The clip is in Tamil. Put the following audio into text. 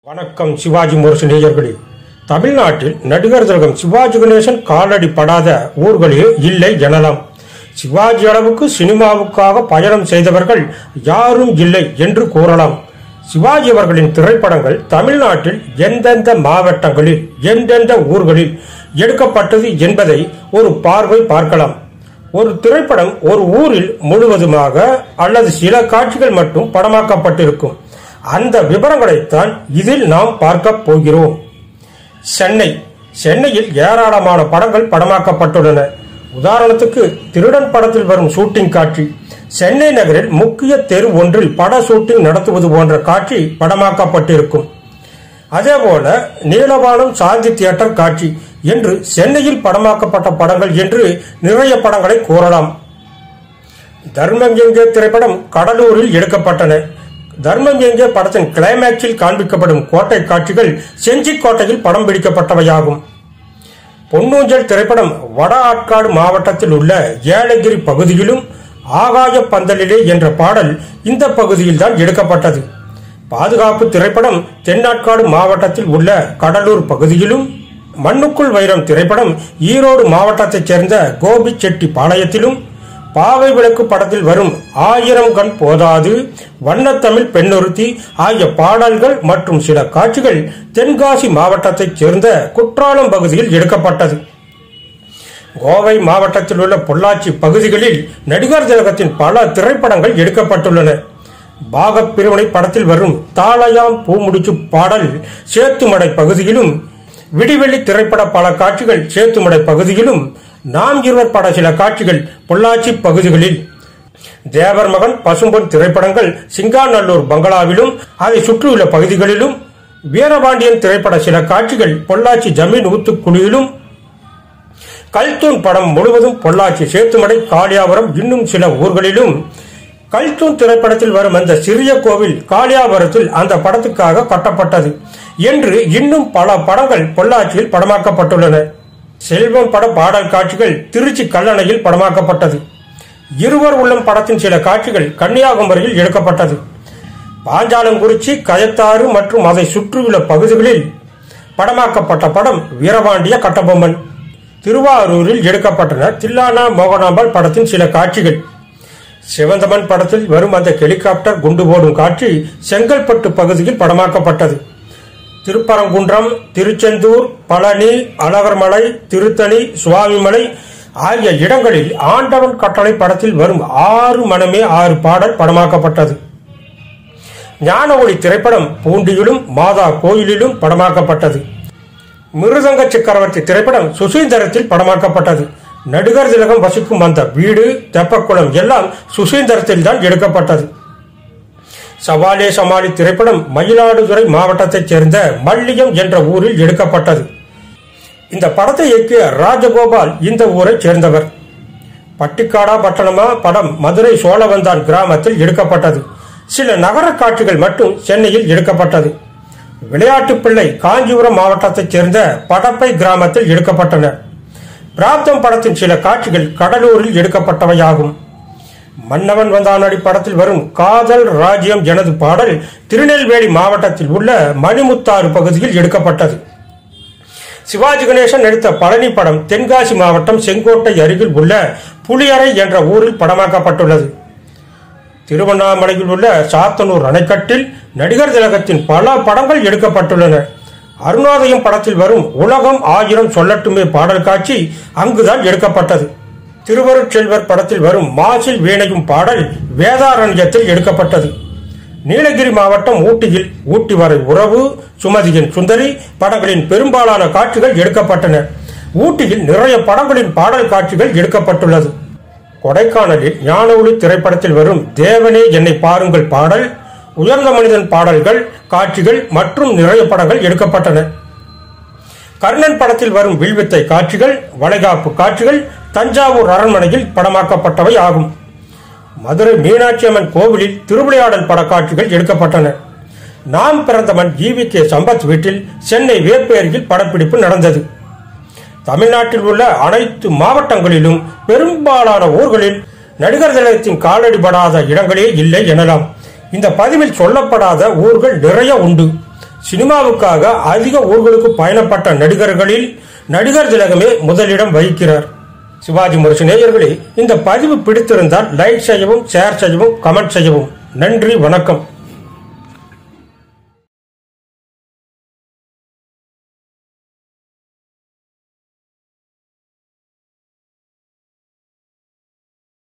வணக்கம் சிவாஜி முரசு நேயர்களே தமிழ்நாட்டில் நடிகர் திலகம் சிவாஜி கணேசன் காலடி படாத ஊர்களே இல்லை எனலாம் சிவாஜி அளவுக்கு சினிமாவுக்காக பயணம் செய்தவர்கள் யாரும் இல்லை என்று கூறலாம் சிவாஜி அவர்களின் திரைப்படங்கள் தமிழ்நாட்டில் எந்தெந்த மாவட்டங்களில் எந்தெந்த ஊர்களில் எடுக்கப்பட்டது என்பதை ஒரு பார்வை பார்க்கலாம் ஒரு திரைப்படம் ஒரு ஊரில் முழுவதுமாக அல்லது சில காட்சிகள் மட்டும் படமாக்கப்பட்டிருக்கும் அந்த விவரங்களைத்தான் இதில் நாம் பார்க்க போகிறோம் சென்னை சென்னையில் ஏராளமான படங்கள் படமாக்கப்பட்டுள்ளன உதாரணத்துக்கு திருடன் படத்தில் வரும் ஷூட்டிங் காட்சி சென்னை நகரில் முக்கிய தெரு ஒன்றில் பட ஷூட்டிங் நடத்துவது போன்ற காட்சி படமாக்கப்பட்டிருக்கும் அதேபோல நீலவானம் சாந்தி தியேட்டர் காட்சி என்று சென்னையில் படமாக்கப்பட்ட படங்கள் என்று நிறைய படங்களை கூறலாம் தர்மம் எங்கே திரைப்படம் கடலூரில் எடுக்கப்பட்டன தர்மம் எங்கே படத்தின் கிளைமேக்ஸில் காண்பிக்கப்படும் கோட்டை காட்சிகள் செஞ்சி கோட்டையில் படம் பிடிக்கப்பட்டவையாகும் பொன்னூஞ்சல் திரைப்படம் வட ஆற்காடு மாவட்டத்தில் உள்ள ஏலகிரி பகுதியிலும் ஆகாய பந்தலிலே என்ற பாடல் இந்த பகுதியில் தான் எடுக்கப்பட்டது பாதுகாப்பு திரைப்படம் தென்னாட்காடு மாவட்டத்தில் உள்ள கடலூர் பகுதியிலும் மண்ணுக்குள் வைரம் திரைப்படம் ஈரோடு மாவட்டத்தைச் சேர்ந்த கோபிச்செட்டி பாளையத்திலும் பாவை விளக்கு படத்தில் வரும் ஆயிரம் கண் போதாது வண்ணத்தமிழ் பெண்ணொருத்தி ஆகிய பாடல்கள் மற்றும் சில காட்சிகள் தென்காசி மாவட்டத்தைச் சேர்ந்த குற்றாலம் பகுதியில் எடுக்கப்பட்டது கோவை மாவட்டத்தில் உள்ள பொள்ளாச்சி பகுதிகளில் நடிகர் திலகத்தின் பல திரைப்படங்கள் எடுக்கப்பட்டுள்ளன பாகப் பிரிவினை படத்தில் வரும் தாளையாம் பூமுடிச்சு பாடல் சேத்துமடை பகுதியிலும் விடிவெள்ளி திரைப்பட பல காட்சிகள் சேத்துமடை பகுதியிலும் நாம் இருவர் பட சில காட்சிகள் பொள்ளாச்சி பகுதிகளில் தேவர் மகன் பசும்பொன் திரைப்படங்கள் சிங்காநல்லூர் பங்களாவிலும் அதை சுற்றியுள்ள பகுதிகளிலும் வீரபாண்டியன் திரைப்பட சில காட்சிகள் பொள்ளாச்சி ஜமீன் ஊத்துக்குழியிலும் கல்தூன் படம் முழுவதும் பொள்ளாச்சி சேத்துமடை காளியாபுரம் இன்னும் சில ஊர்களிலும் கல்தூன் திரைப்படத்தில் வரும் அந்த சிறிய கோவில் காளியாபுரத்தில் அந்த படத்துக்காக கட்டப்பட்டது என்று இன்னும் பல படங்கள் பொள்ளாச்சியில் படமாக்கப்பட்டுள்ளன செல்வம் பட பாடல் காட்சிகள் திருச்சி கல்லணையில் படமாக்கப்பட்டது இருவர் உள்ளம் படத்தின் சில காட்சிகள் கன்னியாகுமரியில் எடுக்கப்பட்டது பாஞ்சாலங்குறிச்சி கயத்தாறு மற்றும் அதை சுற்றியுள்ள பகுதிகளில் படமாக்கப்பட்ட படம் வீரபாண்டிய கட்டபொம்மன் திருவாரூரில் எடுக்கப்பட்டன தில்லானா மோகனாம்பாள் படத்தின் சில காட்சிகள் சிவந்தமன் படத்தில் வரும் அந்த ஹெலிகாப்டர் குண்டு போடும் காட்சி செங்கல்பட்டு பகுதியில் படமாக்கப்பட்டது திருப்பரங்குன்றம் திருச்செந்தூர் பழனி அழகர்மலை திருத்தணி சுவாமிமலை ஆகிய இடங்களில் ஆண்டவன் கட்டளை படத்தில் வரும் ஆறு மனமே ஆறு பாடல் படமாக்கப்பட்டது ஞான ஒளி திரைப்படம் பூண்டியிலும் மாதா கோயிலிலும் படமாக்கப்பட்டது மிருதங்க சக்கரவர்த்தி திரைப்படம் சுசீந்தரத்தில் படமாக்கப்பட்டது நடிகர் திலகம் வசிக்கும் அந்த வீடு தெப்பக்குளம் எல்லாம் சுசீந்தரத்தில் தான் எடுக்கப்பட்டது சவாலே சமாளி திரைப்படம் மயிலாடுதுறை மாவட்டத்தைச் சேர்ந்த மல்லியம் என்ற ஊரில் எடுக்கப்பட்டது இந்த படத்தை இயக்கிய ராஜகோபால் இந்த ஊரைச் சேர்ந்தவர் பட்டிக்காடா பட்டணமா படம் மதுரை சோழவந்தான் கிராமத்தில் எடுக்கப்பட்டது சில நகர காட்சிகள் மட்டும் சென்னையில் எடுக்கப்பட்டது விளையாட்டு பிள்ளை காஞ்சிபுரம் மாவட்டத்தைச் சேர்ந்த படப்பை கிராமத்தில் எடுக்கப்பட்டன பிராப்தம் படத்தின் சில காட்சிகள் கடலூரில் எடுக்கப்பட்டவையாகும் மன்னவன் வந்தானடி படத்தில் வரும் காதல் ராஜ்யம் எனது பாடல் திருநெல்வேலி மாவட்டத்தில் உள்ள மணிமுத்தாறு பகுதியில் எடுக்கப்பட்டது சிவாஜி கணேசன் நடித்த பழனி படம் தென்காசி மாவட்டம் செங்கோட்டை அருகில் உள்ள புளியரை என்ற ஊரில் படமாக்கப்பட்டுள்ளது திருவண்ணாமலையில் உள்ள சாத்தனூர் அணைக்கட்டில் நடிகர் திலகத்தின் பல படங்கள் எடுக்கப்பட்டுள்ளன அருணோதயம் படத்தில் வரும் உலகம் ஆயிரம் சொல்லட்டுமே பாடல் காட்சி அங்குதான் எடுக்கப்பட்டது திருவருட்செல்வர் படத்தில் வரும் மாசில் வீணையும் பாடல் வேதாரண்யத்தில் எடுக்கப்பட்டது நீலகிரி மாவட்டம் ஊட்டியில் ஊட்டி வரை உறவு சுமதியின் சுந்தரி படங்களின் பெரும்பாலான காட்சிகள் எடுக்கப்பட்டன ஊட்டியில் நிறைய படங்களின் பாடல் காட்சிகள் எடுக்கப்பட்டுள்ளது கொடைக்கானலில் ஞான ஒளி திரைப்படத்தில் வரும் தேவனே என்னை பாருங்கள் பாடல் உயர்ந்த மனிதன் பாடல்கள் காட்சிகள் மற்றும் நிறைய படங்கள் எடுக்கப்பட்டன கர்ணன் படத்தில் வரும் வில்வித்தை காட்சிகள் வளைகாப்பு காட்சிகள் தஞ்சாவூர் அரண்மனையில் படமாக்கப்பட்டவை ஆகும் மதுரை மீனாட்சி அம்மன் கோவிலில் திருவிளையாடல் பட காட்சிகள் எடுக்கப்பட்டன நாம் பிறந்தவன் ஈவி கே சம்பத் வீட்டில் சென்னை வேப்பேரியில் படப்பிடிப்பு நடந்தது தமிழ்நாட்டில் உள்ள அனைத்து மாவட்டங்களிலும் பெரும்பாலான ஊர்களில் நடிகர் திலகத்தின் காலடிபடாத இடங்களே இல்லை எனலாம் இந்த பதிவில் சொல்லப்படாத ஊர்கள் நிறைய உண்டு சினிமாவுக்காக அதிக ஊர்களுக்கு பயணப்பட்ட நடிகர்களில் நடிகர் திலகமே முதலிடம் வகிக்கிறார் சிவாஜி முரசு நேயர்களே இந்த பதிவு பிடித்திருந்தால் லைக் செய்யவும் ஷேர் செய்யவும் கமெண்ட் செய்யவும் நன்றி வணக்கம்